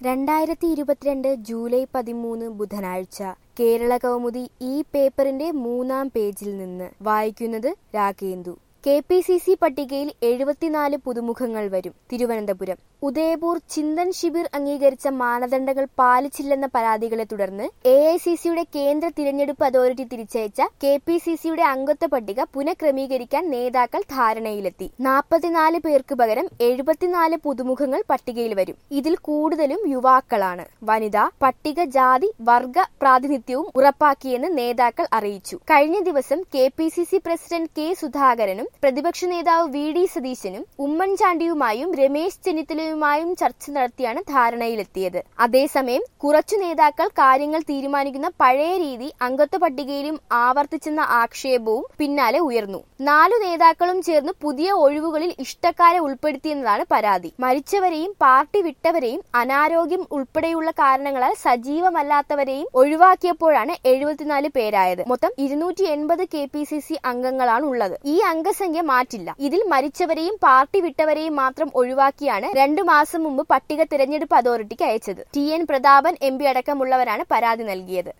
രണ്ടായിരത്തി ഇരുപത്തിരണ്ട് ജൂലൈ പതിമൂന്ന് ബുധനാഴ്ച കേരള കൗമുദി ഈ പേപ്പറിന്റെ മൂന്നാം പേജിൽ നിന്ന് വായിക്കുന്നത് Ragendu K P C C പട്ടികയിൽ എഴുപത്തിനാല് പുതുമുഖങ്ങൾ വരും തിരുവനന്തപുരം ഉദയപൂർ ചിന്തൻ ശിബിർ അംഗീകരിച്ച മാനദണ്ഡങ്ങൾ പാലിച്ചില്ലെന്ന പരാതികളെ തുടർന്ന് എ ഐ സി സിയുടെ കേന്ദ്ര തിരഞ്ഞെടുപ്പ് അതോറിറ്റി തിരിച്ചയച്ച കെ പി സി സിയുടെ അംഗത്വ പട്ടിക പുനഃക്രമീകരിക്കാൻ നേതാക്കൾ ധാരണയിലെത്തി നാൽപ്പത്തിനാല് പേർക്ക് പകരം എഴുപത്തിനാല് പുതുമുഖങ്ങൾ പട്ടികയിൽ വരും ഇതിൽ കൂടുതലും യുവാക്കളാണ് വനിത പട്ടിക ജാതി വർഗ പ്രാതിനിധ്യവും ഉറപ്പാക്കിയെന്ന് നേതാക്കൾ അറിയിച്ചു കഴിഞ്ഞ ദിവസം K P C C president K സുധാകരനും പ്രതിപക്ഷ നേതാവ് വി ഡി സതീശനും ഉമ്മൻചാണ്ടിയുമായും രമേശ് ചെന്നിത്തലയുമായും ചർച്ച നടത്തിയാണ് ധാരണയിലെത്തിയത് അതേസമയം കുറച്ചു നേതാക്കൾ കാര്യങ്ങൾ തീരുമാനിക്കുന്ന പഴയ രീതി അംഗത്വ പട്ടികയിലും ആവർത്തിച്ചെന്ന ആക്ഷേപവും പിന്നാലെ ഉയർന്നു നാലു നേതാക്കളും ചേർന്ന് പുതിയ ഒഴിവുകളിൽ ഇഷ്ടക്കാരെ ഉൾപ്പെടുത്തിയെന്നതാണ് പരാതി മരിച്ചവരെയും പാർട്ടി വിട്ടവരെയും അനാരോഗ്യം ഉൾപ്പെടെയുള്ള കാരണങ്ങളാൽ സജീവമല്ലാത്തവരെയും ഒഴിവാക്കിയപ്പോഴാണ് എഴുപത്തിനാല് പേരായത് മൊത്തം ഇരുന്നൂറ്റി എൺപത് കെ പി സി സി അംഗങ്ങളാണ് ഉള്ളത് ഈ അംഗസംഖ്യ മാറ്റില്ല ഇതിൽ മരിച്ചവരെയും പാർട്ടി വിട്ടവരെയും മാത്രം ഒഴിവാക്കിയാണ് രണ്ടു മാസം മുമ്പ് പട്ടിക തിരഞ്ഞെടുപ്പ് അതോറിറ്റിക്ക് അയച്ചത് T N Prathapan M P അടക്കമുള്ളവരാണ് പരാതി നൽകിയത്